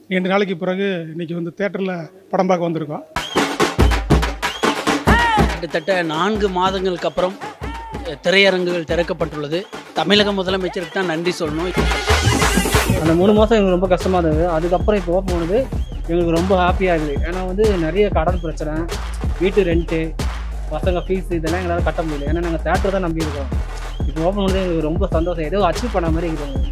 ரெண்டு நாளைக்கு பிறகு இன்னைக்கு வந்து தேட்டரில் படம் பார்க்க வந்திருக்கோம் கிட்டத்தட்ட நான்கு மாதங்களுக்கு அப்புறம் அஹ், திரையரங்குகள் திறக்கப்பட்டுள்ளது தமிழக முதலமைச்சருக்கு தான் நன்றி சொல்லணும் அந்த மூணு மாதம் எங்களுக்கு ரொம்ப கஷ்டமாக இருந்தது அதுக்கப்புறம் இப்போ ஓப்பன் பண்ணது எங்களுக்கு ரொம்ப ஹாப்பியாக இருக்குது ஏன்னா வந்து நிறைய கடன் பிரச்சனை வீட்டு ரெண்ட்டு பசங்க ஃபீஸ் இதெல்லாம் எங்களால் கட்ட முடியல ஏன்னா நாங்கள் தேட்டர் தான் நம்பி இருக்கோம் இப்போ ஓப்பன் பண்ணது எங்களுக்கு ரொம்ப சந்தோஷம் ஏதோ அச்சீவ் பண்ண மாதிரி இருக்குது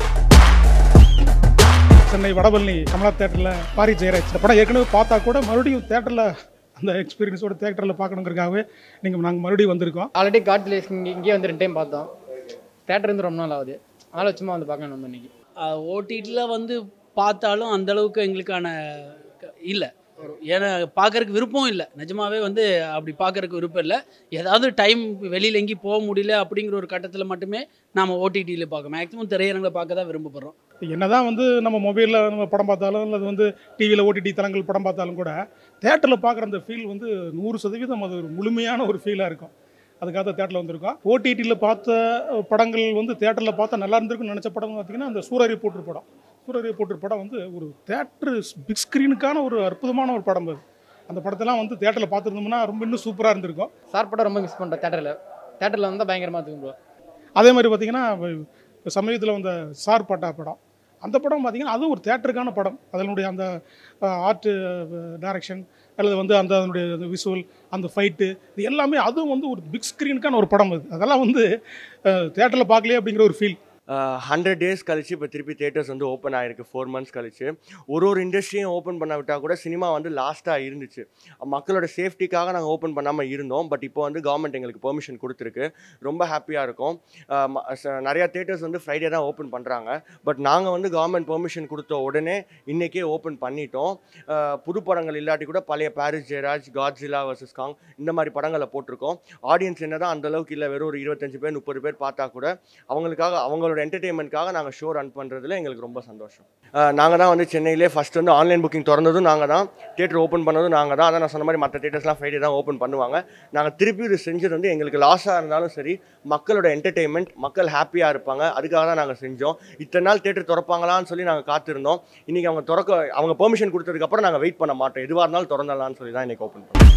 சென்னை வடபழனி கமலா தேட்டரில் பாரி ஜெயராஜ் இந்த படம் ஏற்கனவே பார்த்தா கூட மறுபடியும் தேட்டரில் அந்த எக்ஸ்பீரியன்ஸோட தேட்டரில் பார்க்கணுங்கிறதுக்காகவே நீங்கள் நாங்கள் மறுபடியும் வந்திருக்கோம் ஆல்ரெடி காட் பிளேஸ் இங்கே இங்கேயே வந்து ரெண்டு டைம் பார்த்தோம் தேட்டர் இருந்து ரொம்ப நாள் ஆகுது அதனால் சும்மா வந்து பார்க்கணும் நம்ம இன்னைக்கு ஓடிடியில் வந்து பார்த்தாலும் அந்த அளவுக்கு எங்களுக்கான இல்லை ஏன்னா பார்க்கறதுக்கு விருப்பம் இல்லை நிஜமாவே வந்து அப்படி பார்க்கறதுக்கு விருப்பம் இல்லை ஏதாவது டைம் வெளியில் எங்கேயும் போக முடியல அப்படிங்கிற ஒரு கட்டத்தில் மட்டுமே நாம் ஓடிடியில் பார்க்க மேக்ஸிமம் திரையரங்கில் பார்க்க தான் விரும்பப்படுறோம் என்னதான் வந்து நம்ம மொபைலில் நம்ம படம் பார்த்தாலும் அல்லது வந்து டிவியில் ஓடிடி தளங்கள் படம் பார்த்தாலும் கூட தேட்டரில் பார்க்குற அந்த ஃபீல் வந்து நூறு சதவீதம் அது ஒரு முழுமையான ஒரு ஃபீலாக இருக்கும் அதுக்காக தான் தேட்டரில் வந்திருக்கோம் ஓடிடியில் பார்த்த படங்கள் வந்து தேட்டரில் பார்த்தா நல்லா இருந்திருக்குன்னு நினச்ச படம் பார்த்தீங்கன்னா அந்த சூரிய போட்டு படம் சூரிய போட்டு படம் வந்து ஒரு தேட்டரு பிக் ஸ்க்ரீனுக்கான ஒரு அற்புதமான ஒரு படம் அது அந்த படத்தெல்லாம் வந்து தேட்டரில் பார்த்துருந்தோம்னா ரொம்ப இன்னும் சூப்பராக இருந்திருக்கும் சார் படம் ரொம்ப மிஸ் பண்ணுறேன் தேட்டரில் தேட்டரில் வந்தால் பயங்கரமாக தூங்குவோம் அதே மாதிரி பார்த்தீங்கன்னா சமீபத்தில் வந்த சார் பாட்டா படம் அந்த படம் பார்த்தீங்கன்னா அதுவும் ஒரு தேட்டருக்கான படம் அதனுடைய அந்த ஆர்ட் டைரக்ஷன் அல்லது வந்து அந்த அதனுடைய விஷுவல் அந்த ஃபைட்டு இது எல்லாமே அதுவும் வந்து ஒரு பிக் ஸ்க்ரீனுக்கான ஒரு படம் அது அதெல்லாம் வந்து தேட்டரில் பார்க்கலையே அப்படிங்கிற ஒரு ஃபீல் ஹண்ட்ரட் டேஸ் கழிச்சு இப்போ திருப்பி தேட்டர்ஸ் வந்து ஓப்பன் ஆயிருக்கு ஃபோர் மந்த்ஸ் கழிச்சு ஒரு ஒரு இண்டஸ்ட்ரியும் ஓப்பன் பண்ண விட்டால் கூட சினிமா வந்து லாஸ்ட்டாக இருந்துச்சு மக்களோட சேஃப்டிக்காக நாங்கள் ஓப்பன் பண்ணாமல் இருந்தோம் பட் இப்போ வந்து கவர்மெண்ட் எங்களுக்கு பெர்மிஷன் கொடுத்துருக்கு ரொம்ப ஹாப்பியாக இருக்கும் அஹ் ம- ச- நிறையா தேட்டர்ஸ் வந்து ஃப்ரைடே தான் ஓப்பன் பண்ணுறாங்க பட் நாங்கள் வந்து கவர்மெண்ட் பெர்மிஷன் கொடுத்த உடனே இன்றைக்கே ஓப்பன் பண்ணிட்டோம் அஹ் புது படங்கள் இல்லாட்டி கூட பழைய Parris Jeyaraj Godzilla versus Kong இந்த மாதிரி படங்களை போட்டிருக்கோம் ஆடியன்ஸ் என்ன தான் அந்த அளவுக்கு இல்லை வெறும் ஒரு இருபத்தஞ்சு பேர் முப்பது பேர் பார்த்தா கூட அவங்களுக்காக அவங்களோட என்டர்டெயின்மெண்ட்காக நாங்கள் ஷோ ரன் பண்ணுறதுல எங்களுக்கு ரொம்ப சந்தோஷம் நாங்கள் தான் வந்து சென்னையிலே ஃபஸ்ட் வந்து ஆன்லைன் புக்கிங் திறந்ததும் நாங்கள் தான் தேட்டர் ஓப்பன் பண்ணதும் நாங்கள் தான் அதான் நான் சொன்ன மாதிரி மற்ற தேட்டர்ஸ்லாம் ஃப்ரைடே தான் ஓப்பன் பண்ணுவாங்க நாங்கள் திருப்பி இது செஞ்சது வந்து எங்களுக்கு லாஸாக இருந்தாலும் சரி மக்களோட என்டர்டெயின்மெண்ட் மக்கள் ஹாப்பியாக இருப்பாங்க அதுக்காக தான் நாங்கள் செஞ்சோம் இத்தனை நாள் தேட்டர் திறப்பாங்களான்னு சொல்லி நாங்கள் காத்திருந்தோம் இன்றைக்கி அவங்க திறக்க அவங்க பெர்மிஷன் கொடுத்ததுக்கப்புறம் நாங்கள் வெயிட் பண்ண மாட்டோம் எதுவாக இருந்தாலும் திறந்தலாம்னு சொல்லி தான் இன்றைக்கி ஓப்பன் பண்ணோம்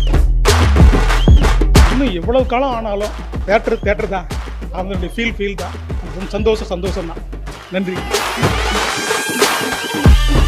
இன்னும் எவ்வளவு காலம் ஆனாலும் தேட்டர் தேட்டர் தான் அவங்களுடைய ஃபீல் ஃபீல் தான் ரொம்ப சந்தோஷம் சந்தோஷம் தான் நன்றி